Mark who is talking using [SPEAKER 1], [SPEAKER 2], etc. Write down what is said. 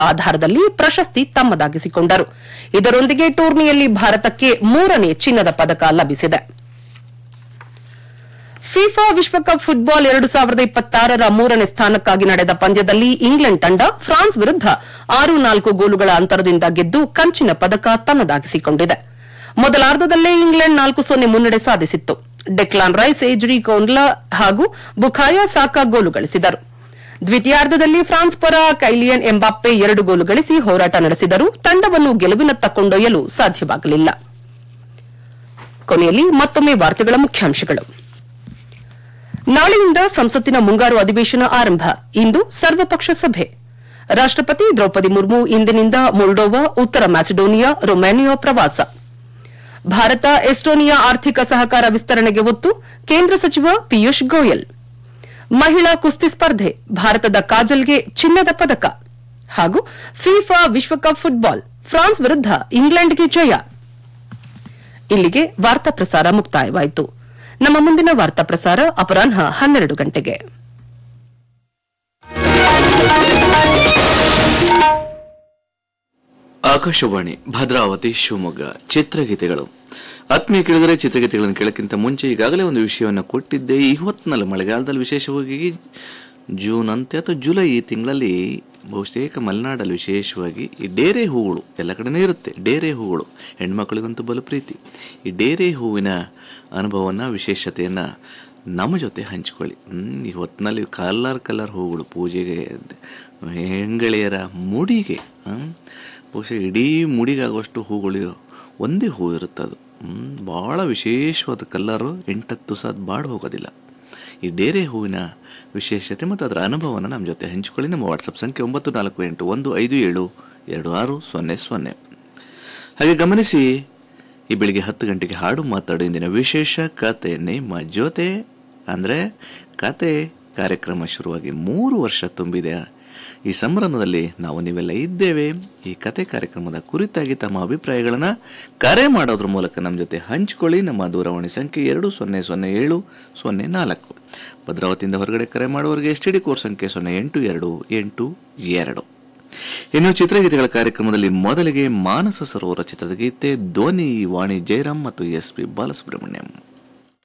[SPEAKER 1] ಆಧಾರದಲ್ಲಿ ಪ್ರಶಸ್ತಿ ತಮ್ಮದಾಗಿಸಿಕೊಂಡರು ಇದರೊಂದಿಗೆ ಟೂರ್ನಿಯಲ್ಲಿ ಭಾರತಕ್ಕೆ ಮೂರನೇ ಚಿನ್ನದ ಪದಕ ಲಭಿಸಿದೆ ಫಿಫಾ ವಿಶ್ವಕಪ್ ಫುಟ್ಬಾಲ್ ಎರಡು ಸಾವಿರದ ಇಪ್ಪತ್ತಾರರ ಮೂರನೇ ಸ್ಥಾನಕ್ಕಾಗಿ ನಡೆದ ಪಂದ್ಯದಲ್ಲಿ ಇಂಗ್ಲೆಂಡ್ ತಂಡ ಫ್ರಾನ್ಸ್ ವಿರುದ್ಧ ಆರು ನಾಲ್ಕು ಗೋಲುಗಳ ಅಂತರದಿಂದ ಗೆದ್ದು ಕಂಚಿನ ಪದಕ ತನ್ನದಾಗಿಸಿಕೊಂಡಿದೆ ಮೊದಲಾರ್ಧದಲ್ಲೇ ಇಂಗ್ಲೆಂಡ್ ನಾಲ್ಕು ಸೊನ್ನೆ ಮುನ್ನಡೆ ಸಾಧಿಸಿತ್ತು ಡೆಕ್ಲಾನ್ ರೈಸ್ ಏಜ್ರಿ ಕೌಂಡ್ಲಾ ಹಾಗೂ ಬುಖಾಯಾ ಸಾಕಾ ಗೋಲು ಗಳಿಸಿದರು ದ್ವಿತೀಯಾರ್ಧದಲ್ಲಿ ಫ್ರಾನ್ಸ್ ಪರ ಕೈಲಿಯನ್ ಎಂಬಾಪ್ಪೆ ಎರಡು ಗೋಲು ಗಳಿಸಿ ಹೋರಾಟ ನಡೆಸಿದರೂ ತಂಡವನ್ನು ಗೆಲುವಿನತ್ತ ಕೊಂಡೊಯ್ಯಲು ಸಾಧ್ಯವಾಗಲಿಲ್ಲ ಕೊನೆಯಲ್ಲಿ ಮತ್ತೊಮ್ಮೆ ವಾರ್ತೆಗಳ ಮುಖ್ಯಾಂಶಗಳು ನಾಳೆಯಿಂದ ಸಂಸತ್ತಿನ ಮುಂಗಾರು ಅಧಿವೇಶನ ಆರಂಭ ಇಂದು ಸರ್ವಪಕ್ಷ ಸಭೆ ರಾಷ್ಟಪತಿ ದ್ರೌಪದಿ ಮುರ್ಮು ಇಂದಿನಿಂದ ಮೊಲ್ಡೋವಾ ಉತ್ತರ ಮ್ಯಾಸಿಡೋನಿಯಾ ರೊಮೇನಿಯಾ ಪ್ರವಾಸ ಭಾರತ ಎಸ್ಟೋನಿಯಾ ಆರ್ಥಿಕ ಸಹಕಾರ ವಿಸ್ತರಣೆಗೆ ಒತ್ತು ಕೇಂದ್ರ ಸಚಿವ ಪಿಯೂಷ್ ಗೋಯಲ್ ಮಹಿಳಾ ಕುಸ್ತಿ ಸ್ಪರ್ಧೆ ಭಾರತದ ಕಾಜಲ್ಗೆ ಚಿನ್ನದ ಪದಕ ಹಾಗೂ ಫಿಫಾ ವಿಶ್ವಕಪ್ ಫುಟ್ಬಾಲ್ ಫ್ರಾನ್ಸ್ ವಿರುದ್ಧ ಇಂಗ್ಲೆಂಡ್ಗೆ ಜಯ ಇಲ್ಲಿಗೆ ವಾರ್ತಾ ಪ್ರಸಾರ ಮುಕ್ತಾಯವಾಯಿತು ನಮ್ಮ ಮುಂದಿನ ವಾರ್ತಾ ಪ್ರಸಾರ ಅಪರಾಹ್ನ ಹನ್ನೆರಡು ಗಂಟೆಗೆ
[SPEAKER 2] ಆಕಾಶವಾಣಿ ಭದ್ರಾವತಿ ಶಿವಮೊಗ್ಗ ಚಿತ್ರಗೀತೆಗಳು ಆತ್ಮೀಯ ಕೇಳಿದರೆ ಚಿತ್ರಗೀತೆಗಳನ್ನು ಕೇಳಕ್ಕಿಂತ ಮುಂಚೆ ಈಗಾಗಲೇ ಒಂದು ವಿಷಯವನ್ನು ಕೊಟ್ಟಿದ್ದೆ ಈ ಹೊತ್ತಿನಲ್ಲಿ ಮಳೆಗಾಲದಲ್ಲಿ ವಿಶೇಷವಾಗಿ ಜೂನ್ ಅಂತ್ಯ ಅಥವಾ ಜುಲೈ ಈ ತಿಂಗಳಲ್ಲಿ ಬಹುತೇಕ ಮಲೆನಾಡಲ್ಲಿ ವಿಶೇಷವಾಗಿ ಈ ಡೇರೆ ಹೂಗಳು ಎಲ್ಲ ಕಡೆನೇ ಇರುತ್ತೆ ಡೇರೆ ಹೂಗಳು ಹೆಣ್ಮಕ್ಳಿಗಂತೂ ಬಲು ಪ್ರೀತಿ ಈ ಡೇರೆ ಹೂವಿನ ಅನುಭವನ ವಿಶೇಷತೆಯನ್ನು ನಮ್ಮ ಜೊತೆ ಹಂಚಿಕೊಳ್ಳಿ ಹ್ಮ್, ಈ ಹೊತ್ತಿನಲ್ಲಿ ಕಲರ್ ಕಲರ್ ಹೂಗಳು ಪೂಜೆಗೆ ಹೆಂಗಳೆಯರ ಮುಡಿಗೆ ಹ್ಮ್, ಬಹುಶಃ ಇಡೀ ಮುಡಿಗಾಗುವಷ್ಟು ಹೂಗಳು ಒಂದೇ ಹೂ ಇರುತ್ತೆ ಅದು ಹ್ಮ್, ಭಾಳ ವಿಶೇಷವಾದ ಕಲ್ಲರು ಎಂಟತ್ತು ಸಹ ಬಾಡ್ ಹೋಗೋದಿಲ್ಲ ಈ ಡೇರೆ ಹೂವಿನ ವಿಶೇಷತೆ ಮತ್ತು ಅದರ ಅನುಭವನ ನಮ್ಮ ಜೊತೆ ಹಂಚಿಕೊಳ್ಳಿ ನಮ್ಮ ವಾಟ್ಸಪ್ ಸಂಖ್ಯೆ ಒಂಬತ್ತು ನಾಲ್ಕು ಎಂಟು ಒಂದು ಐದು ಏಳು ಎರಡು ಆರು ಸೊನ್ನೆ ಸೊನ್ನೆ ಹಾಗೆ ಗಮನಿಸಿ ಈ ಬೆಳಿಗ್ಗೆ ಹತ್ತು ಗಂಟೆಗೆ ಹಾಡು ಮಾತಾಡು ಇಂದಿನ ವಿಶೇಷ ಕತೆ ನಿಮ್ಮ ಜೊತೆ ಅಂದರೆ ಕತೆ ಕಾರ್ಯಕ್ರಮ ಶುರುವಾಗಿ ಮೂರು ವರ್ಷ ತುಂಬಿದೆ ಈ ಸಂಭ್ರಮದಲ್ಲಿ ನಾವು ನೀವೆಲ್ಲ ಇದ್ದೇವೆ ಈ ಕತೆ ಕಾರ್ಯಕ್ರಮದ ಕುರಿತಾಗಿ ತಮ್ಮ ಅಭಿಪ್ರಾಯಗಳನ್ನು ಕರೆ ಮಾಡೋದ್ರ ಮೂಲಕ ನಮ್ಮ ಜೊತೆ ಹಂಚಿಕೊಳ್ಳಿ ನಮ್ಮ ದೂರವಾಣಿ ಸಂಖ್ಯೆ ಎರಡು ಸೊನ್ನೆ ಸೊನ್ನೆ ಏಳು ಸೊನ್ನೆ ನಾಲ್ಕು ಭದ್ರಾವತಿಯಿಂದ ಹೊರಗಡೆ ಕರೆ ಮಾಡುವವರಿಗೆ ಎಸ್ ಟಿ ಡಿ ಕೋರ್ ಸಂಖ್ಯೆ ಸೊನ್ನೆ ಎಂಟು ಎರಡು ಎಂಟು ಎರಡು ಇನ್ನು ಚಿತ್ರಗೀತೆಗಳ ಕಾರ್ಯಕ್ರಮದಲ್ಲಿ ಮೊದಲಿಗೆ ಮಾನಸ ಸರೋವರ ಚಿತ್ರದ ಗೀತೆ ಧ್ವನಿ ವಾಣಿ ಜಯರಾಮ್ ಮತ್ತು ಎಸ್ ಪಿ ಬಾಲಸುಬ್ರಹ್ಮಣ್ಯಂ